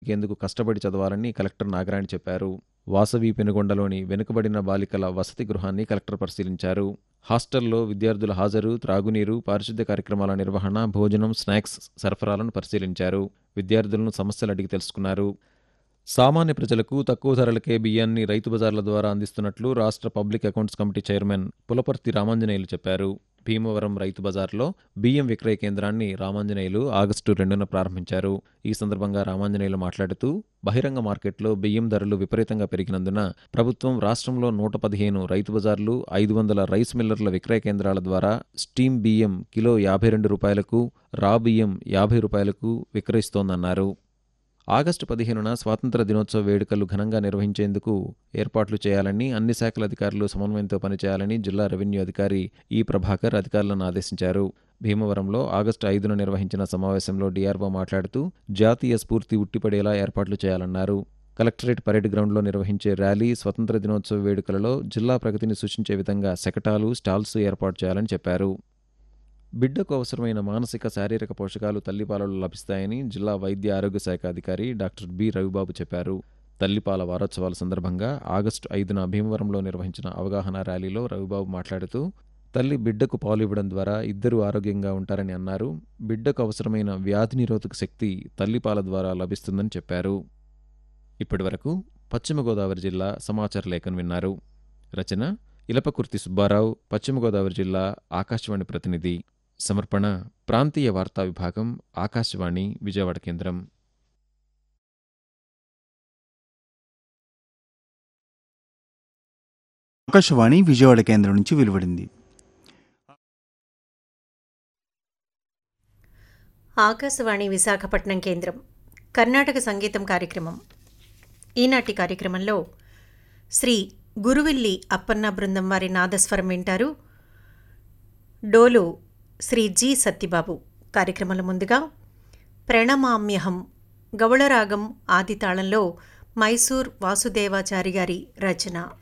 ఎందుకు కష్టపడి చదవాలని కలెక్టర్ నాగరాణి చెప్పారు వాసవి పెనుగొండలోని వెనుకబడిన బాలికల వసతి గృహాన్ని కలెక్టర్ పరిశీలించారు హాస్టల్లో విద్యార్థుల హాజరు త్రాగునీరు పారిశుద్ధ్య కార్యక్రమాల నిర్వహణ భోజనం స్నాక్స్ సరఫరాలను పరిశీలించారు విద్యార్థులను సమస్యలు అడిగి తెలుసుకున్నారు సామాన్య ప్రజలకు తక్కువ ధరలకే బియ్యాన్ని రైతు బజార్ల ద్వారా అందిస్తున్నట్లు రాష్ట్ర public accounts committee chairman Pulaparthi Ramanjaneyulu చెప్పారు భీమవరం రైతు బజార్లో బియ్యం విక్రయ కేంద్రాన్ని రామాంజనేయులు ఆగస్టు రెండున ప్రారంభించారు ఈ సందర్భంగా రామాంజనేయులు మాట్లాడుతూ బహిరంగ మార్కెట్లో బియ్యం ధరలు విపరీతంగా పెరిగినందున ప్రభుత్వం రాష్ట్రంలో నూట పదిహేను రైతు బజార్లు ఐదు వందల రైస్ మిల్లర్ల విక్రయ కేంద్రాల ద్వారా స్టీమ్ బియ్యం కిలో యాభై రెండు రూపాయలకు రా బియ్యం యాభై రూపాయలకు విక్రయిస్తోందన్నారు ఆగస్టు పదిహేనున స్వాతంత్ర దినోత్సవ వేడుకలు ఘనంగా నిర్వహించేందుకు ఏర్పాట్లు చేయాలని అన్ని శాఖల అధికారులు సమన్వయంతో పనిచేయాలని జిల్లా రెవెన్యూ అధికారి ఈ ప్రభాకర్ అధికారులను ఆదేశించారు భీమవరంలో ఆగస్టు ఐదున నిర్వహించిన సమావేశంలో డీఆర్ఓ మాట్లాడుతూ జాతీయ స్ఫూర్తి ఉట్టిపడేలా ఏర్పాట్లు చేయాలన్నారు కలెక్టరేట్ పరేడ్ గ్రౌండ్లో నిర్వహించే ర్యాలీ స్వతంత్ర దినోత్సవ వేడుకలలో జిల్లా ప్రగతిని సూచించే విధంగా శకటాలు స్టాల్స్ ఏర్పాటు చేయాలని చెప్పారు బిడ్డకు అవసరమైన మానసిక శారీరక పోషకాలు తల్లిపాలలో లభిస్తాయని జిల్లా వైద్య ఆరోగ్య శాఖ అధికారి డాక్టర్ బి రవిబాబు చెప్పారు తల్లిపాల వారోత్సవాల సందర్భంగా ఆగస్టు ఐదున భీమవరంలో నిర్వహించిన అవగాహన ర్యాలీలో రవిబాబు మాట్లాడుతూ తల్లి బిడ్డకు పాలు ఇవ్వడం ద్వారా ఇద్దరూ ఆరోగ్యంగా ఉంటారని అన్నారు బిడ్డకు అవసరమైన వ్యాధి నిరోధక శక్తి తల్లిపాల ద్వారా లభిస్తుందని చెప్పారు ఇప్పటివరకు పశ్చిమ గోదావరి జిల్లా సమాచార లేఖను విన్నారు రచన ఇలపకుర్తి సుబ్బారావు పశ్చిమ గోదావరి జిల్లా ఆకాశవాణి ప్రతినిధి సమర్పణ ప్రాంతీయ వార్తా విభాగం ఆకాశవాణి విజయవాడ కేంద్రం ఆకాశవాణి విజయవాడ కేంద్రం నుంచి వెలువడింది ఆకాశవాణి విశాఖపట్నం కేంద్రం కర్ణాటక సంగీతం కార్యక్రమం ఈనాటి కార్యక్రమంలో శ్రీ గురువిల్లి అప్పన్న బృందం వారి నాదస్వరం వింటారు డోలు శ్రీ జి సత్యబాబు కార్యక్రమంలో ముందుగా ప్రణమామ్యహం గౌళరాగం ఆది తాళంలో మైసూర్ వాసుదేవాచారి గారి రచన